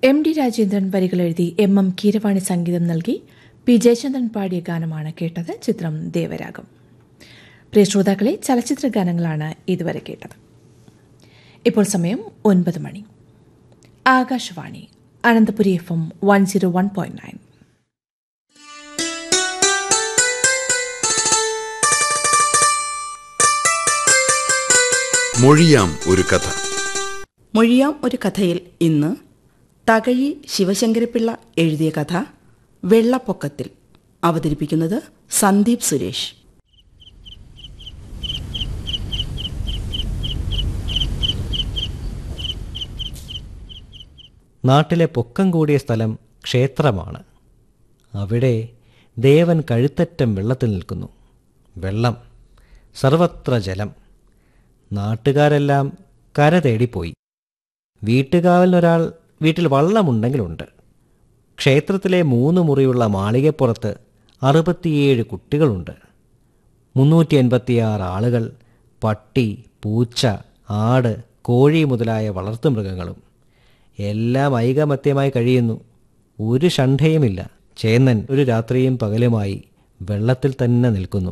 M D Rajendran വരികൾ എഴുതി M M കീരവാണി സംഗീതം നൽകി പി ജയചന്ദ്രൻ പാടിയ ഗാനമാണ് കേട്ടത് ചിത്രം ദേവരാഗം പ്രിയ ശ്രോതാക്കളെ ചലച്ചിത്ര ഗാനങ്ങളാണ് ഇതുവരെ കേട്ടത് ഇപ്പോൾ സമയം ഒൻപത് മണി Akashvani Ananthapuri F M one zero one point nine മൊഴിയാം ഒരു കഥ മൊഴിയാം ഒരു കഥയിൽ ഇന്ന് തകഴി ശിവശങ്കരപിള്ള എഴുതിയ കഥ വെള്ളപ്പൊക്കത്തിൽ അവതരിപ്പിക്കുന്നത് സന്ദീപ് സുരേഷ് നാട്ടിലെ പൊക്കം കൂടിയ സ്ഥലം ക്ഷേത്രമാണ് അവിടെ ദേവൻ കഴുത്തറ്റം വെള്ളത്തിൽ നിൽക്കുന്നു വെള്ളം സർവത്ര ജലം നാട്ടുകാരെല്ലാം കര തേടിപ്പോയി വീട്ടുകാവലിനൊരാൾ വീട്ടിൽ വള്ളമുണ്ടെങ്കിലുണ്ട് ക്ഷേത്രത്തിലെ മൂന്ന് മുറിയുള്ള മാളികപ്പുറത്ത് അറുപത്തിയേഴ് കുട്ടികളുണ്ട് മുന്നൂറ്റി എൺപത്തിയാറ് ആളുകൾ പട്ടി പൂച്ച ആട് കോഴി മുതലായ വളർത്തുമൃഗങ്ങളും എല്ലാം ഐകമത്യമായി കഴിയുന്നു ഒരു ഷണ്ഠയുമില്ല ചേന്നൻ ഒരു രാത്രിയും പകലുമായി വെള്ളത്തിൽ തന്നെ നിൽക്കുന്നു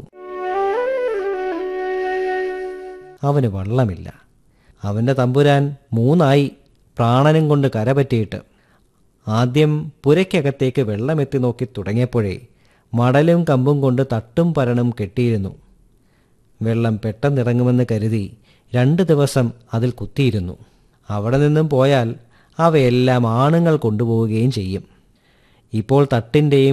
അവന് വള്ളമില്ല അവൻ്റെ തമ്പുരാൻ മൂന്നായി പ്രാണനും കൊണ്ട് കരപറ്റിയിട്ട് ആദ്യം പുരയ്ക്കകത്തേക്ക് വെള്ളമെത്തി നോക്കി തുടങ്ങിയപ്പോഴേ മടലും കമ്പും കൊണ്ട് തട്ടും പരണും കെട്ടിയിരുന്നു വെള്ളം പെട്ടെന്നിറങ്ങുമെന്ന് കരുതി രണ്ട് ദിവസം അതിൽ കുത്തിയിരുന്നു അവിടെ നിന്നും പോയാൽ അവയെല്ലാം ആണുങ്ങൾ കൊണ്ടുപോവുകയും ചെയ്യും ഇപ്പോൾ തട്ടിൻ്റെയും